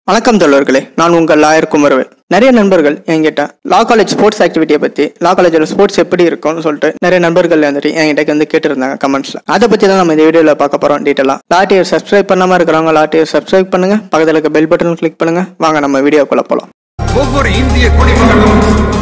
வணக்கம் தோழர்களே நான் உங்கள் லாயர் குமரவேல் நிறைய நண்பர்கள் என்கிட்ட லா காலேஜ் ஸ்போர்ட்ஸ் ஆக்டிவிட்டியை பத்தி லா காலேஜில் ஸ்போர்ட்ஸ் எப்படி இருக்கும்னு சொல்லிட்டு நிறைய நண்பர்கள் வந்துட்டு என்கிட்ட வந்து கேட்டிருந்தாங்க கமெண்ட்ஸ்ல அதை பத்தி தான் நம்ம இந்த வீடியோல பார்க்க போறோம் டீட்டெயிலாக லாட்டியர் சப்ஸ்கிரைப் பண்ணாம இருக்கிறவங்க லாட்டியர் சப்ஸ்கிரைப் பண்ணுங்க பக்கத்துல இருக்க பெல் பட்டன் கிளிக் பண்ணுங்க வாங்க நம்ம வீடியோக்குள்ள போலாம் ஒவ்வொரு இந்திய குடிமகனும்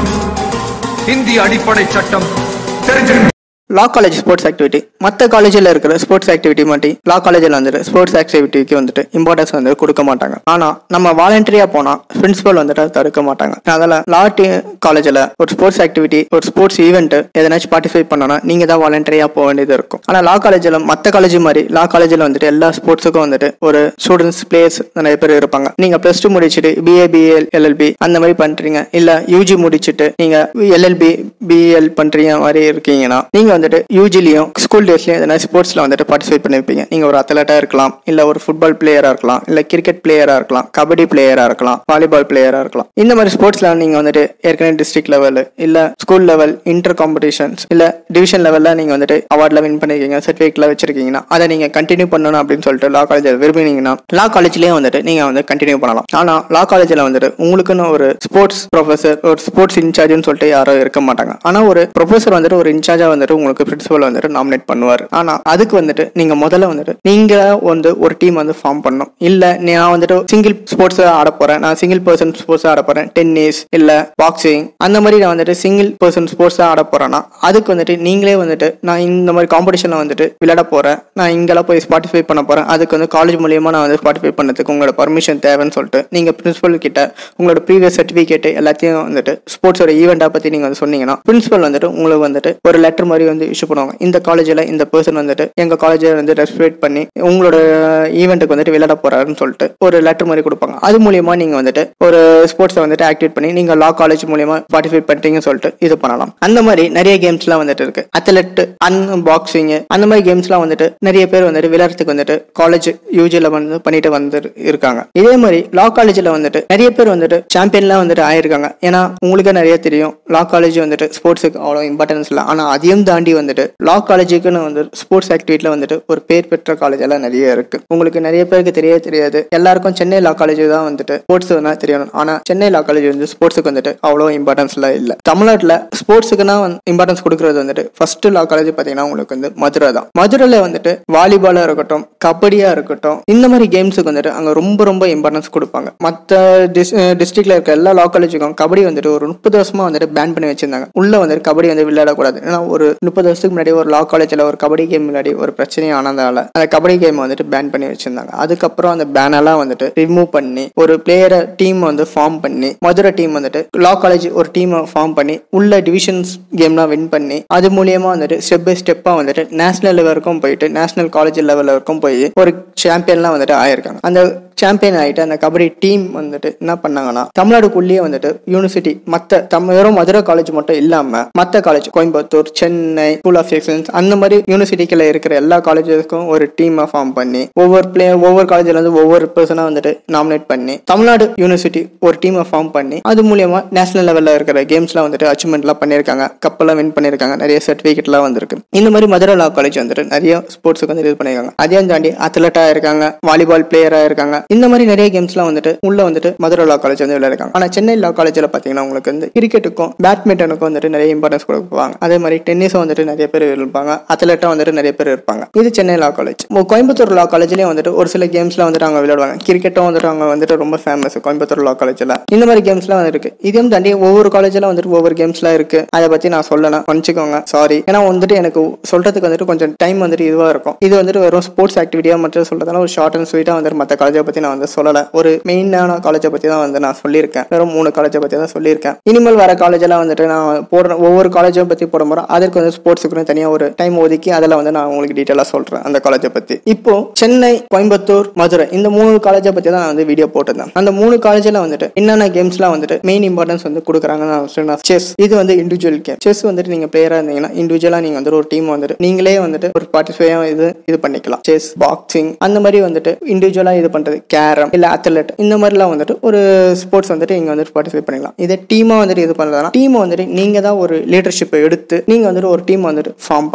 இந்திய அடிப்படை சட்டம் தெரிஞ்சிருக்க லா காலேஜ் ஸ்போர்ட்ஸ் ஆக்டிவிட்டி மற்ற காலேஜில் இருக்கிற ஸ்போர்ட்ஸ் ஆக்டிவிட்டி மட்டும் லா காலேஜில் வந்துட்டு ஸ்போர்ட்ஸ் ஆக்டிவிட்டிக்கு வந்துட்டு இம்பார்ட்டன்ஸ் வந்து கொடுக்க மாட்டாங்க ஆனால் நம்ம வாலண்டரியா போனால் பிரின்சிபல் வந்துட்டு அதை தடுக்க மாட்டாங்க அதில் லா காலேஜில் ஒரு ஸ்போர்ட்ஸ் ஆக்டிவிட்டி ஒரு ஸ்போர்ட்ஸ் ஈவெண்ட் எதனாச்சும் பார்ட்டிசிபேட் பண்ணோம்னா நீங்கள் தான் வாலண்டரியா போக வேண்டியது இருக்கும் ஆனால் லா காலேஜில் மற்ற காலேஜ் மாதிரி லா காலேஜில் வந்துட்டு எல்லா ஸ்போர்ட்ஸுக்கும் வந்துட்டு ஒரு ஸ்டூடெண்ட்ஸ் பிளேயர்ஸ் நிறைய பேர் இருப்பாங்க நீங்கள் ப்ளஸ் டூ முடிச்சுட்டு பிஏ பிஎல் எல்எல்பி அந்த மாதிரி பண்ணுறீங்க இல்லை யூஜி முடிச்சுட்டு நீங்கள் எல்எல்பி பிஎல் பண்ணுறீங்க மாதிரி இருக்கீங்கன்னா நீங்கள் வந்துட்டு யூஜிலையும் ஸ்கூல் டேஸ்லையும் எதனா ஸ்போர்ட்ஸில் வந்துட்டு பார்ட்டிசிபேட் பண்ணியிருப்பீங்க நீங்கள் ஒரு அத்லட்டாக இருக்கலாம் இல்லை ஒரு ஃபுட்பால் பிளேயராக இருக்கலாம் இல்லை கிரிக்கெட் பிளேயராக இருக்கலாம் கபடி பிளேயராக இருக்கலாம் வாலிபால் பிளேயராக இருக்கலாம் இந்த மாதிரி ஸ்போர்ட்ஸில் நீங்கள் வந்துட்டு ஏற்கனவே டிஸ்ட்ரிக்ட் லெவல் இல்லை ஸ்கூல் லெவல் இன்டர் காம்படிஷன்ஸ் இல்லை டிவிஷன் லெவலில் நீங்கள் வந்துட்டு அவார்டில் வின் பண்ணிருக்கீங்க சர்டிஃபிகேட்ல வச்சிருக்கீங்கன்னா அதை நீங்கள் கண்டினியூ பண்ணணும் அப்படின்னு சொல்லிட்டு லா காலேஜில் விரும்பினீங்கன்னா லா காலேஜ்லேயே வந்துட்டு நீங்கள் வந்து கண்டினியூ பண்ணலாம் ஆனால் லா காலேஜில் வந்துட்டு உங்களுக்குன்னு ஒரு ஸ்போர்ட்ஸ் ப்ரொஃபஸர் ஒரு ஸ்போர்ட்ஸ் இன்சார்ஜ்னு சொல்லிட்டு யாரும் இருக்க மாட்டாங்க ஆனால் ஒரு ப்ரொஃபஸர் வந்துட்டு ஒரு இன்சார்ஜாக வந்துட்டு உங்களுக்கு பிரின்சிபல் வந்துட்டு நாமினேட் பண்ணுவார் ஆனால் அதுக்கு வந்துட்டு நீங்கள் முதல்ல வந்துட்டு நீங்கள் வந்து ஒரு டீம் வந்து ஃபார்ம் பண்ணணும் இல்லை நான் வந்துட்டு சிங்கிள் ஸ்போர்ட்ஸ் ஆட போகிறேன் நான் சிங்கிள் பர்சன் ஸ்போர்ட்ஸ் ஆட போகிறேன் டென்னிஸ் இல்லை பாக்ஸிங் அந்த மாதிரி நான் வந்துட்டு சிங்கிள் பர்சன் ஸ்போர்ட்ஸ் ஆட போகிறேன்னா அதுக்கு வந்துட்டு நீங்களே வந்துட்டு நான் இந்த மாதிரி காம்படிஷனில் வந்துட்டு விளையாட போகிறேன் நான் இங்கெல்லாம் போய் ஸ்பாட்டிஃபை பண்ண போகிறேன் அதுக்கு வந்து காலேஜ் மூலியமாக நான் வந்து ஸ்பாட்டிஃபை பண்ணதுக்கு உங்களோட பர்மிஷன் தேவைன்னு சொல்லிட்டு நீங்கள் பிரின்சிபல் கிட்ட உங்களோட ப்ரீவியஸ் சர்டிஃபிகேட் எல்லாத்தையும் வந்துட்டு ஸ்போர்ட்ஸோட ஈவெண்ட்டை பற்றி நீங்கள் வந்து சொன்னீங்கன்னா பிரின்சிபல் வந்துட்டு உங்களுக்கு வந்துட்டு ஒரு லெட்டர் மாதிரி வந்து இஷ்யூ பண்ணுவாங்க இந்த காலேஜில் இந்த பர்சன் வந்துட்டு எங்கள் காலேஜில் வந்து ரெஸ்பெக்ட் பண்ணி உங்களோட ஈவெண்ட்டுக்கு வந்துட்டு விளையாட போறாருன்னு சொல்லிட்டு ஒரு லெட்டர் மாதிரி கொடுப்பாங்க அது மூலியமா நீங்க வந்துட்டு ஒரு ஸ்போர்ட்ஸை வந்துட்டு ஆக்டிவேட் பண்ணி நீங்க லா காலேஜ் மூலியமா பார்ட்டிசிபேட் பண்ணிட்டீங்கன்னு சொல்லிட்டு இது பண்ணலாம் அந்த மாதிரி நிறைய கேம்ஸ்லாம் வந்துட்டு இருக்கு அத்லெட் அன் பாக்ஸிங் அந்த மாதிரி கேம்ஸ்லாம் வந்துட்டு நிறைய பேர் வந்துட்டு விளையாடுறதுக்கு வந்துட்டு காலேஜ் யூஜியில் வந்து பண்ணிட்டு வந்து இருக்காங்க இதே மாதிரி லா காலேஜில் வந்துட்டு நிறைய பேர் வந்துட்டு சாம்பியன்லாம் வந்துட்டு ஆயிருக்காங்க ஏன்னா உங்களுக்கே நிறைய தெரியும் லா காலேஜ் வந்துட்டு ஸ்போர்ட்ஸுக்கு அவ்வளோ இம்பார்ட்டன்ஸ் இல்லை ஆனால் அதையும் தாண்டி வந்துட்டு லா காலேஜுக்குன்னு வந்து ஸ்போர்ட்ஸ் ஆக்டிவிட்டியில் வந்துட்டு ஒரு பேர் பெற்ற காலேஜ் எல்லாம் நிறைய இருக்கு உங்களுக்கு நிறைய பேருக்கு தெரிய தெரியாது எல்லாருக்கும் சென்னை லா காலேஜ் தான் வந்துட்டு ஸ்போர்ட்ஸ் தான் தெரியணும் ஆனால் சென்னை லா காலேஜ் வந்து ஸ்போர்ட்ஸுக்கு வந்துட்டு அவ்வளோ இம்பார்ட்டன்ஸ்லாம் இல்லை தமிழ்நாட்டில் ஸ்போர்ட்ஸுக்குனா இம்பார்ட்டன்ஸ் கொடுக்கறது வந்துட்டு ஃபர்ஸ்ட் லா காலேஜ் பார்த்தீங்கன்னா உங்களுக்கு வந்து மதுரை தான் மதுரையில் வந்துட்டு வாலிபாலாக இருக்கட்டும் கபடியாக இருக்கட்டும் இந்த மாதிரி கேம்ஸுக்கு வந்துட்டு அங்கே ரொம்ப ரொம்ப இம்பார்ட்டன்ஸ் கொடுப்பாங்க மற்ற டிஸ் டிஸ்ட்ரிக்ட்ல இருக்க எல்லா லா காலேஜுக்கும் கபடி வந்துட்டு ஒரு முப்பது வருஷமா வந்துட்டு பேன் பண்ணி வச்சிருந்தாங்க உள்ள வந்துட்டு கபடி வந்து விளையாடக்கூடாது ஏன்னா ஒரு முப்பது வருஷத்துக்கு முன்னாடி ஒரு லா காலேஜில் ஒரு கபடி கேம் முன்னாடி ஒரு பிரச்சனை ஆனதால அந்த கபடி கேம் வந்துட்டு பேன் பண்ணி வச்சிருந்தாங்க அதுக்கப்புறம் அந்த பேனெல்லாம் வந்துட்டு ரிமூவ் பண்ணி ஒரு பிளேயரை டீம் வந்து ஃபார்ம் பண்ணி மதுரை டீம் வந்துட்டு லா காலேஜ் ஒரு டீமை ஃபார்ம் பண்ணி உள்ள டிவிஷன்ஸ் கேம்லாம் வின் பண்ணி அது மூலியமா வந்துட்டு ஸ்டெப் பை ஸ்டெப்பாக வந்துட்டு நேஷனல் லெவல் வரைக்கும் போயிட்டு நேஷனல் காலேஜ் லெவல் வரைக்கும் போய் ஒரு சாம்பியன்லாம் வந்துட்டு ஆயிருக்காங்க அந்த சாம்பியன் ஆகிட்டு அந்த கபடி டீம் வந்துட்டு என்ன பண்ணாங்கன்னா தமிழ்நாடுக்குள்ளேயே வந்துட்டு யூனிவர்சிட்டி மற்ற தம் வெறும் மதுரை காலேஜ் மட்டும் இல்லாம மற்ற college Coimbatore Chennai school of excellence அந்த மாதிரி யூனிவர்சிட்டிக்குள்ள இருக்கிற எல்லா காலேஜஸ்க்கும் ஒரு டீமை ஃபார்ம் பண்ணி ஒவ்வொரு பிளே ஒவ்வொரு காலேஜ்ல இருந்து ஒவ்வொரு பர்சனாக வந்துட்டு நாமினேட் பண்ணி தமிழ்நாடு யூனிவர்சிட்டி ஒரு டீமை ஃபார்ம் பண்ணி அது மூலியமா நேஷனல் லெவலில் இருக்கிற கேம்ஸ்லாம் வந்துட்டு அச்சீவ்மெண்ட்லாம் பண்ணியிருக்காங்க கப்பெல்லாம் வின் பண்ணியிருக்காங்க நிறைய சர்டிஃபிகேட்லாம் வந்திருக்கு இந்த மாதிரி மதுரை லா காலேஜ் வந்துட்டு நிறைய ஸ்போர்ட்ஸுக்கு வந்து இது பண்ணியிருக்காங்க அதையும் தாண்டி அத்லட்டாக இருக்காங்க வாலிபால் பிளேயராக இருக்காங்க இந்த மாதிரி நிறைய கேம்ஸ்லாம் வந்துட்டு உள்ள வந்துட்டு மதுரை லா காலேஜ் வந்து விளையாடுறாங்க ஆனா சென்னை லா காலேஜ்ல பாத்தீங்கன்னா உங்களுக்கு வந்து கிரிக்கெட்டுக்கும் பேட்மிண்டனுக்கும் வந்துட்டு நிறைய இம்பார்ட்டன்ஸ் கொடுப்பாங்க அதே மாதிரி டென்னிஸும் வந்துட்டு நிறைய பேர் இருப்பாங்க அத்லெட்டும் வந்துட்டு நிறைய பேர் இருப்பாங்க இது Chennai law college Coimbatore law காலேஜ்லயும் வந்துட்டு ஒரு சில கேம்ஸ்லாம் வந்துட்டு அவங்க விளையாடுவாங்க கிரிக்கெட்டும் வந்துட்டு அவங்க வந்துட்டு ரொம்ப ஃபேமஸ் கோயம்புத்தூர் லா காலேஜ்ல இந்த மாதிரி கேம்ஸ்லாம் வந்து இருக்கு இதையும் தாண்டி ஒவ்வொரு காலேஜ்ல வந்துட்டு ஒவ்வொரு கேம்ஸ்லாம் இருக்கு அதை பத்தி நான் சொல்லணும் மன்னிச்சுக்கோங்க சாரி ஏன்னா வந்துட்டு எனக்கு சொல்றதுக்கு வந்துட்டு கொஞ்சம் டைம் வந்துட்டு இதுவா இருக்கும் இது வந்துட்டு வெறும் ஸ்போர்ட்ஸ் ஆக்டிவிட்டியா மட்டும் சொல்றதால ஒரு ஷார்ட் அண்ட் ஸ்வீட்டா வந்துட்டு மற்ற காலேஜை பத்தி நான் வந்து சொல்லல ஒரு மெயினான காலேஜை பத்தி தான் வந்து நான் சொல்லியிருக்கேன் வெறும் மூணு காலேஜை பத்தி தான் சொல்லியிருக்கேன் இனிமேல் வர காலேஜெல்லாம் வந்துட்டு நான் போடுற ஒவ்வொரு காலேஜை பத்தி போட போறோம் அதற்கு வந்து ஸ்போர்ட்ஸுக்குன்னு தனியா ஒரு டைம் ஒதுக்கி அதில் வந்து நான் உங்களுக்கு டீட்டெயிலாக சொல்றேன் அந்த காலேஜை பத்தி இப்போ சென்னை கோயம்புத்தூர் மதுரை இந்த மூணு காலேஜை பத்தி தான் நான் வந்து வீடியோ போட்டிருந்தேன் அந்த மூணு காலேஜில் வந்துட்டு என்னென்ன கேம்ஸ்லாம் வந்துட்டு மெயின் இம்பார்ட்டன்ஸ் வந்து கொடுக்குறாங்கன்னு செஸ் இது வந்து இண்டிவிஜுவல் கேம் செஸ் வந்துட்டு நீங்க பிளேயரா இருந்தீங்கன்னா இண்டிவிஜுவலா நீங்க வந்து ஒரு டீம் வந்துட்டு நீங்களே வந்துட்டு ஒரு பார்ட்டிசிபேயா இது இது பண்ணிக்கலாம் செஸ் பாக்ஸிங் அந்த மாதிரி வந்துட்டு இண்டிவிஜுவலா இது பண்றது கேரம் இல்ல அத்லெட் இந்த மாதிரிலாம் வந்துட்டு ஒரு ஸ்போர்ட்ஸ் வந்துட்டு இங்க வந்துட்டு பார்ட்டிசிபேட் பண்ணிக்கலாம் இதே டீமா வந்துட்டு இது பண்றதுனா டீம் வந்துட்டு நீங்க தான் ஒரு லீடர்ஷிப்பை எடுத்து நீங்க வந்துட்டு ஒரு டீம் வந்துட்டு ஃபார்ம் பண்ணணும் அந்த டீம்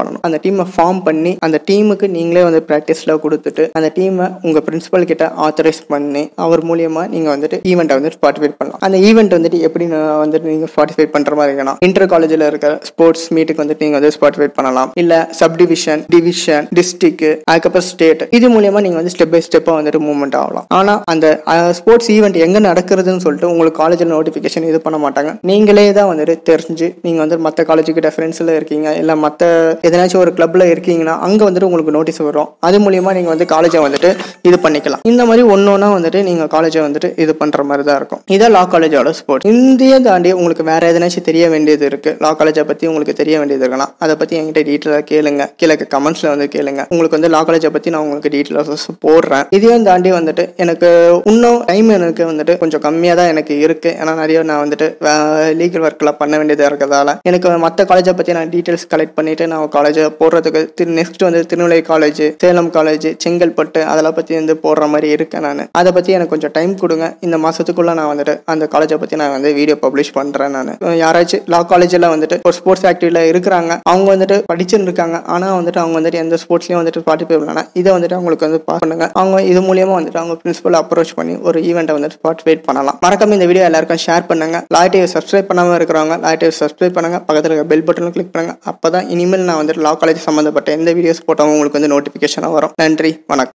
டீமை ஃபார்ம் பண்ணி அந்த டீமுக்கு நீங்களே வந்து ப்ராக்டிஸ்ல கொடுத்துட்டு அந்த டீமை உங்க பிரின்சிபல் கிட்ட ஆத்தரைஸ் பண்ணி அவர் மூலியமா நீங்க வந்துட்டு ஈவெண்ட்டை வந்துட்டு பார்ட்டிசிபேட் பண்ணலாம் அந்த ஈவெண்ட் வந்துட்டு எப்படி நான் வந்துட்டு நீங்க பார்ட்டிசிபேட் பண்ற மாதிரி இருக்கணும் இன்டர் காலேஜில் இருக்க ஸ்போர்ட்ஸ் மீட்டுக்கு வந்துட்டு நீங்க வந்து பார்ட்டிசிபேட் பண்ணலாம் இல்ல சப் டிவிஷன் டிவிஷன் டிஸ்ட்ரிக்ட் அதுக்கப்புறம் ஸ்டேட் இது மூலியமா நீங்க வந்து ஸ்டெப் பை ஸ்டெப்பா வந்துட்டு மூவ்மெண்ட் ஆகலாம் ஆனா அந்த ஸ்போர்ட்ஸ் ஈவெண்ட் எங்க நடக்கிறதுன்னு சொல்லிட்டு உங்களுக்கு காலேஜில் நோட்டிஃபிகேஷன் இது பண்ண மாட்டாங்க நீங்களே தான் வந்துட்டு தெரிஞ்சு நீங்க வந்து மற்ற காலேஜுக்கு ரெஃபரன்ஸ்ல இருக்கீங்க இல்ல மற்ற எதனாச்சும் ஒரு கிளப்ல இருக்கீங்கன்னா அங்க வந்துட்டு உங்களுக்கு நோட்டீஸ் வரும் அது மூலியமா நீங்க வந்து காலேஜை வந்துட்டு இது பண்ணிக்கலாம் இந்த மாதிரி ஒன்னொன்னா வந்துட்டு நீங்க காலேஜை வந்துட்டு இது பண்ற மாதிரி தான் இருக்கும் இதான் லா காலேஜோட ஸ்போர்ட்ஸ் இந்திய தாண்டி உங்களுக்கு வேற எதனாச்சும் தெரிய வேண்டியது இருக்கு லா காலேஜை பத்தி உங்களுக்கு தெரிய வேண்டியது இருக்கலாம் அதை பத்தி என்கிட்ட டீட்டெயிலாக கேளுங்க கீழே கமெண்ட்ஸ்ல வந்து கேளுங்க உங்களுக்கு வந்து லா காலேஜை பத்தி நான் உங்களுக்கு டீட்டெயில்ஸ் போடுறேன் இதையும் தாண்டி வந்துட்டு எனக்கு இன்னும் டைம் எனக்கு வந்துட்டு கொஞ்சம் கம்மியாக தான் எனக்கு இருக்கு ஏன்னா நிறைய நான் வந்துட்டு லீகல் ஒர்க்லாம் பண்ண வேண்டியதாக இருக்கிறதால எனக்கு மற்ற காலேஜை பற்றி நான் டீட்டெயில்ஸ் கலெக்ட் பண்ணிட்டு நான் காலேஜை போடுறதுக்கு திரு நெக்ஸ்ட் வந்து திருநெல்வேலி காலேஜ் சேலம் காலேஜ் செங்கல்பட்டு அதெல்லாம் பற்றி வந்து போடுற மாதிரி இருக்கேன் நான் அதை பற்றி எனக்கு கொஞ்சம் டைம் கொடுங்க இந்த மாதத்துக்குள்ளே நான் வந்துட்டு அந்த காலேஜை பற்றி நான் வந்து வீடியோ பப்ளிஷ் பண்ணுறேன் நான் யாராச்சும் லா காலேஜில் வந்துட்டு ஒரு ஸ்போர்ட்ஸ் ஆக்டிவிட்டியில் இருக்கிறாங்க அவங்க வந்துட்டு படிச்சிருக்காங்க ஆனால் வந்துட்டு அவங்க வந்துட்டு எந்த ஸ்போர்ட்ஸ்லையும் வந்துட்டு பார்ட்டிசிபேட் பண்ணல இதை வந்துட்டு அவங்களுக்கு வந்து பாஸ் பண்ணுங்க அவங்க இது மூலியமா வந்துட்டு அவங்க பிரின்சிபல் அப்ரோச் பண்ணி ஒரு ஈவெண்ட்டை வந்துட்டு பார்ட்டிசிபேட் பண்ணலாம் மறக்காம இந்த வீடியோ எல்லாருக்கும் ஷேர் பண்ணுங்க லாய் டிவி சப்ஸ்கிரைப் பண்ணாமல் இருக்கிறவங்க லாய் டிவி சப்ஸ்கிரைப் பண்ணுங்க பக்கத்தில் இருக்க பெல் பட்டனும் கிளிக் பண்ணுங்க அப்பதான் இனிமேல் நான் வந்துட்டு லா காலேஜ் சம்மந்தப்பட்ட எந்த வீடியோஸ் போட்டாலும் உங்களுக்கு வந்து நோட்டிஃபிகேஷனாக வரும் நன்றி வணக்கம்